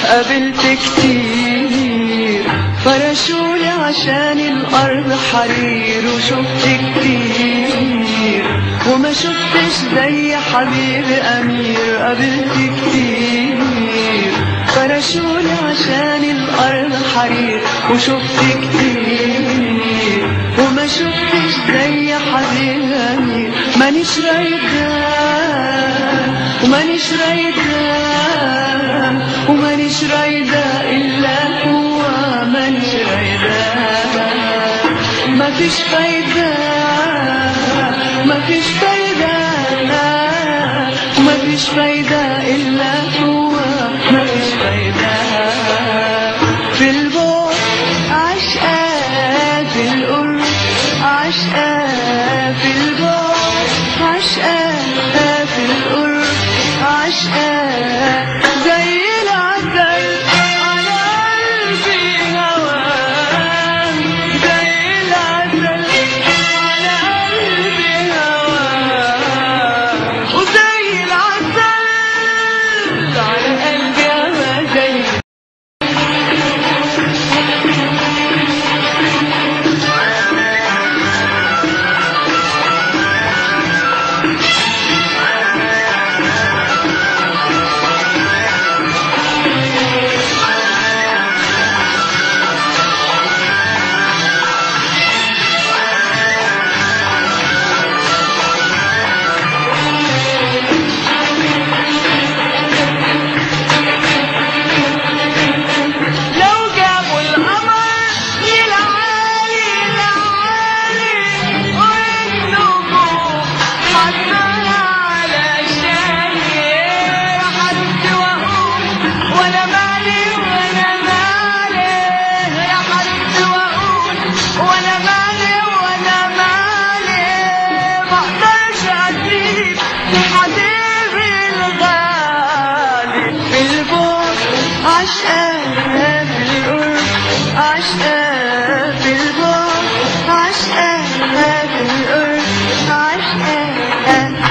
قابلت كتير فرشولي عشان الأرض حرير وشفت كتير وما شفتش زي حبيبي أمير قابلت كتير فرشولي عشان الأرض حرير وشفت كتير وما شفتش زي حبيبي أمير مانيش رايدة ومانيش رايدة ومانيش رايدة إلا هو مانيش رايدة مفيش فايدة مفيش فايدة مفيش فايدة إلا هو مفيش فايدة في البعد عشقة في القرب عشقة في البعد عشقة في القرب عشقة زي العسل على قلبي هواه زي العسل على قلبي هواه وزي العسل على قلبي هواه زي لو جابوا القمر للعالي العالي والنجوم حطها علشان رحت واقول وانا مالي وانا مالي رحت واقول وانا مالي وانا مالي ما اقدرش اسيب حبيبي الغالي في البعد عشقة في القرب عشقة في البعد عشقة في القرب عشقة